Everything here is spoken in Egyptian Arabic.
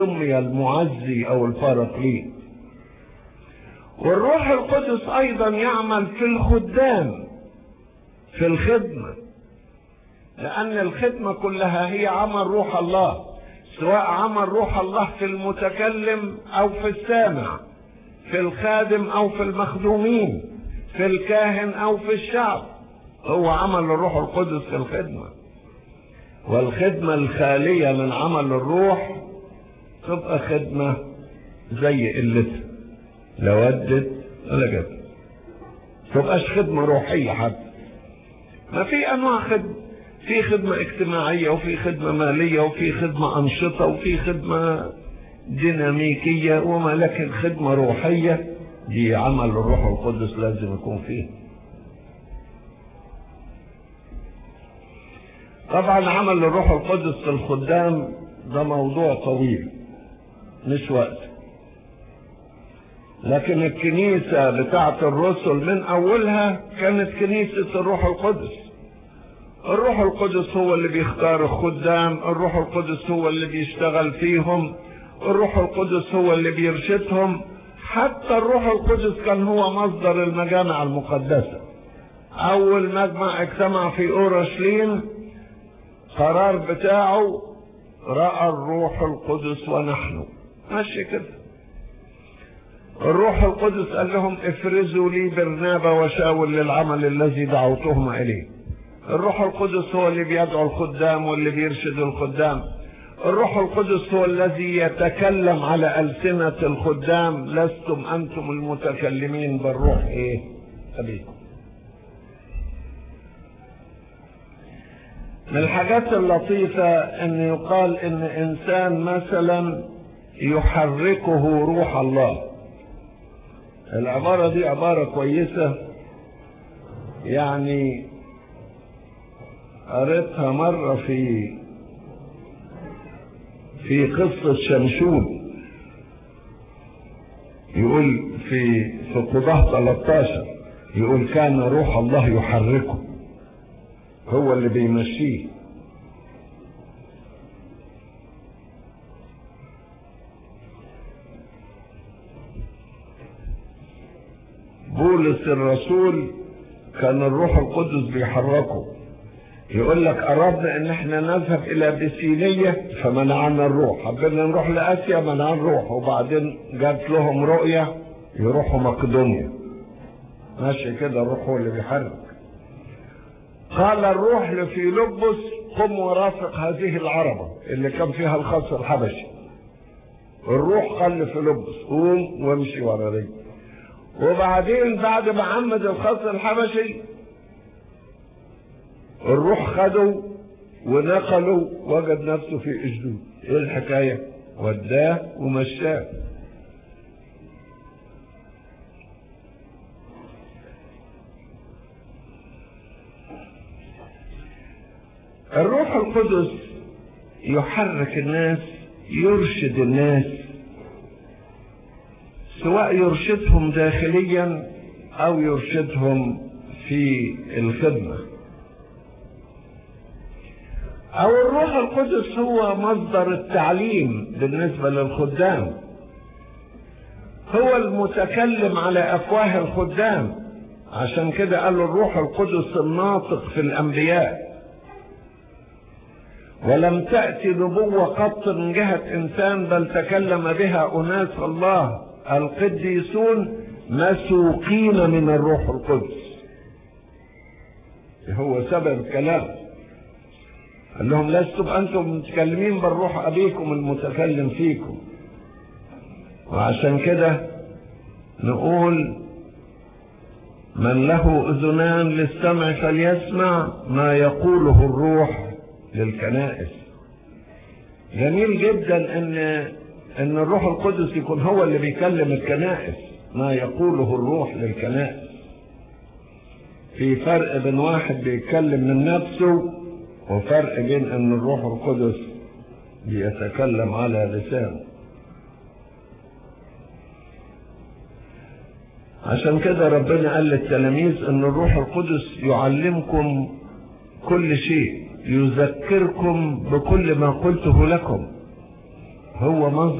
سمي المعزي او الباراكليت والروح القدس ايضا يعمل في الخدام في الخدمه لان الخدمه كلها هي عمل روح الله سواء عمل روح الله في المتكلم او في السامع في الخادم او في المخدومين في الكاهن او في الشعب هو عمل الروح القدس في الخدمه والخدمه الخاليه من عمل الروح تبقى خدمه زي قلتها لا ودت ولا جت تبقاش خدمه روحيه حتى ما في انواع خدمه في خدمة اجتماعية وفي خدمة مالية وفي خدمة أنشطة وفي خدمة ديناميكية وما لكن خدمة روحية دي عمل الروح القدس لازم يكون فيه طبعا عمل الروح القدس في الخدام ده موضوع طويل مش وقت لكن الكنيسة بتاعت الرسل من أولها كانت كنيسة الروح القدس الروح القدس هو اللي بيختار الخدام الروح القدس هو اللي بيشتغل فيهم الروح القدس هو اللي بيرشدهم حتى الروح القدس كان هو مصدر المجامع المقدسة أول مجمع اجتمع في أورشليم قرار بتاعه رأى الروح القدس ونحن ماشي كده الروح القدس قال لهم افرزوا لي برنابا وشاول للعمل الذي دعوتهم إليه الروح القدس هو اللي بيدعو الخدام واللي بيرشد الخدام الروح القدس هو الذي يتكلم على ألسنة الخدام لستم أنتم المتكلمين بالروح إيه أبيكم من الحاجات اللطيفة أن يقال أن إنسان مثلا يحركه روح الله العبارة دي عبارة كويسة يعني قريتها مرة في في قصة شمشون يقول في في قضاة 13 يقول كان روح الله يحركه هو اللي بيمشيه بولس الرسول كان الروح القدس بيحركه يقول لك أردنا إن إحنا نذهب إلى بسينية فمنعنا الروح، حبينا نروح لآسيا منعنا الروح، وبعدين جات لهم رؤية يروحوا مقدونيا. ماشي كده الروح هو اللي بيحرك. قال الروح لفيلبس قم ورافق هذه العربة اللي كان فيها الخص الحبشي. الروح قال لفيلبس قوم وامشي ورا دي. وبعدين بعد ما عمد الخص الحبشي الروح خده ونقله وجد نفسه في اجدود ايه الحكاية وداه ومشاه الروح القدس يحرك الناس يرشد الناس سواء يرشدهم داخليا او يرشدهم في الخدمه او الروح القدس هو مصدر التعليم بالنسبه للخدام هو المتكلم على افواه الخدام عشان كده قال الروح القدس الناطق في الانبياء ولم تأتي نبوة قط من جهة إنسان بل تكلم بها أناس الله القديسون مسوقين من الروح القدس هو سبب الكلام قال لهم لستم انتم متكلمين بالروح ابيكم المتكلم فيكم وعشان كده نقول من له اذنان للسمع فليسمع ما يقوله الروح للكنائس جميل جدا ان ان الروح القدس يكون هو اللي بيكلم الكنائس ما يقوله الروح للكنائس في فرق بين واحد بيتكلم من نفسه وفرق بين ان الروح القدس بيتكلم على لسانه عشان كده ربنا قال للتلاميذ ان الروح القدس يعلمكم كل شيء يذكركم بكل ما قلته لكم هو مصدر